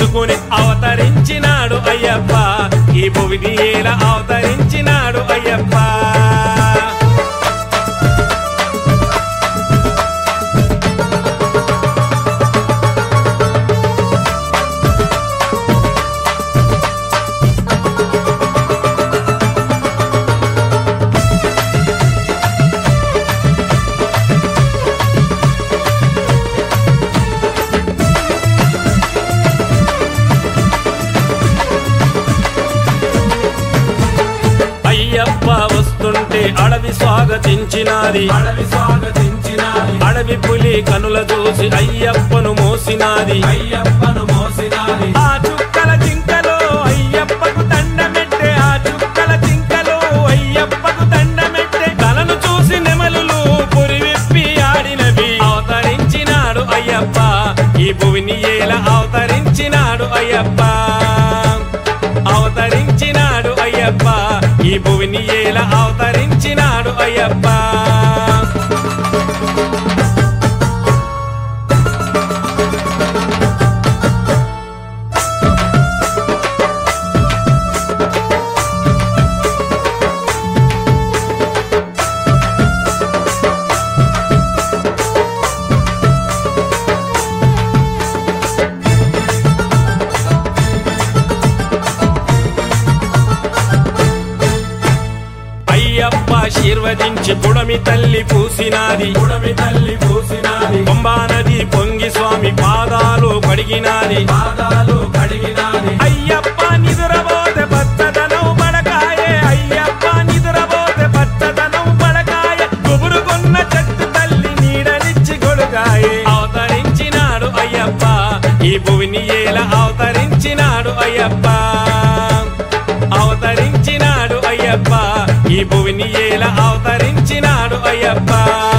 పెంచుకుని అవతరించినాడు అయ్యప్ప ఈ భువిని ఏల అవతరించినాడు అయ్యప్ప అయ్యప్ప వస్తుంటే అడవి స్వాగతించినాది అడవి స్వాగతించినాది అడవి పులి కనుల చూసి అయ్యప్పను మోసినాది అయ్యప్పను మోసినాది ఆ చుక్కల జింకలో అయ్యప్పకు దండమెట్టే ఆ చుక్కల జింకలో అయ్యప్పకు దండమెట్టే కలను చూసి నెమలులు పురివిప్పి ఆడినవి అవతరించినాడు అయ్యప్ప ఈ భువిని ఏల అవతరించినాడు అయ్యప్ప అవతరించినాడు అయ్యప్ప ఈ భువిని ఏల అవతరించినాడు అయ్యప్ప అయ్యప్ప శీర్వదించి పుడమి తల్లి పూసినాది పుడమి తల్లి పూసినాది పంబా నది పొంగి స్వామి పాదాలు కడిగినాది పాదాలు కడిగినాది అయ్యప్ప నిదురబోతే పచ్చదనం పడకాయే అయ్యప్ప నిదురబోతే పచ్చదనం పడకాయ గుబురుకున్న చెట్టు తల్లి నీడనిచ్చి గొడుగాయే అవతరించినాడు అయ్యప్ప ఈ భువిని ఏల అవతరించినాడు అయ్యప్ప అవతరించినాడు అయ్యప్ప ఈ భువిని ఏల అవతరించినాడు అయ్యప్ప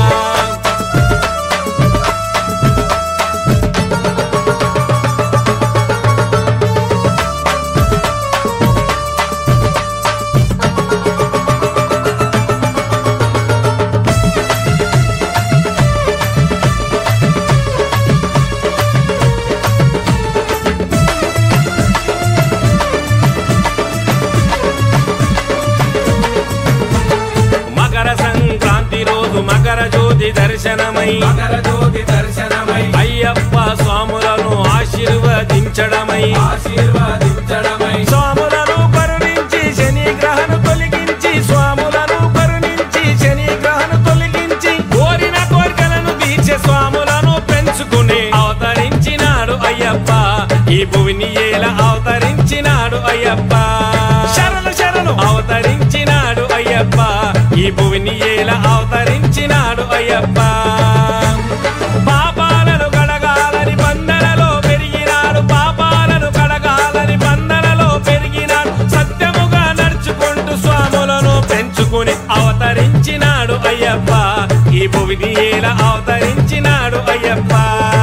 మకర సంక్రాంతి రోజు మకర జ్యోతి దర్శనమై మకర జ్యోతి దర్శనమై అయ్యప్ప స్వాములను ఆశీర్వదించడమై ఆశీర్వదించడమై స్వాములను కరుణించి శని గ్రహను తొలగించి స్వాములను కరుణించి శని గ్రహను తొలగించి కోరిన కోరికలను తీర్చే స్వాములను పెంచుకుని అవతరించినాడు అయ్యప్ప ఈ భువిని ఏల అవతరించినాడు అయ్యప్ప శరణు శరణు అవతరించినాడు అయ్యప్ప ఈ భువిని ఏల అవతరించినాడు అయ్యప్ప పాపాలను కడగాలని బంధనలో పెరిగినాడు పాపాలను కడగాలని బంధనలో పెరిగినాడు సత్యముగా నడుచుకుంటూ స్వాములను పెంచుకుని అవతరించినాడు అయ్యప్ప ఈ భువిని ఏల అవతరించినాడు అయ్యప్ప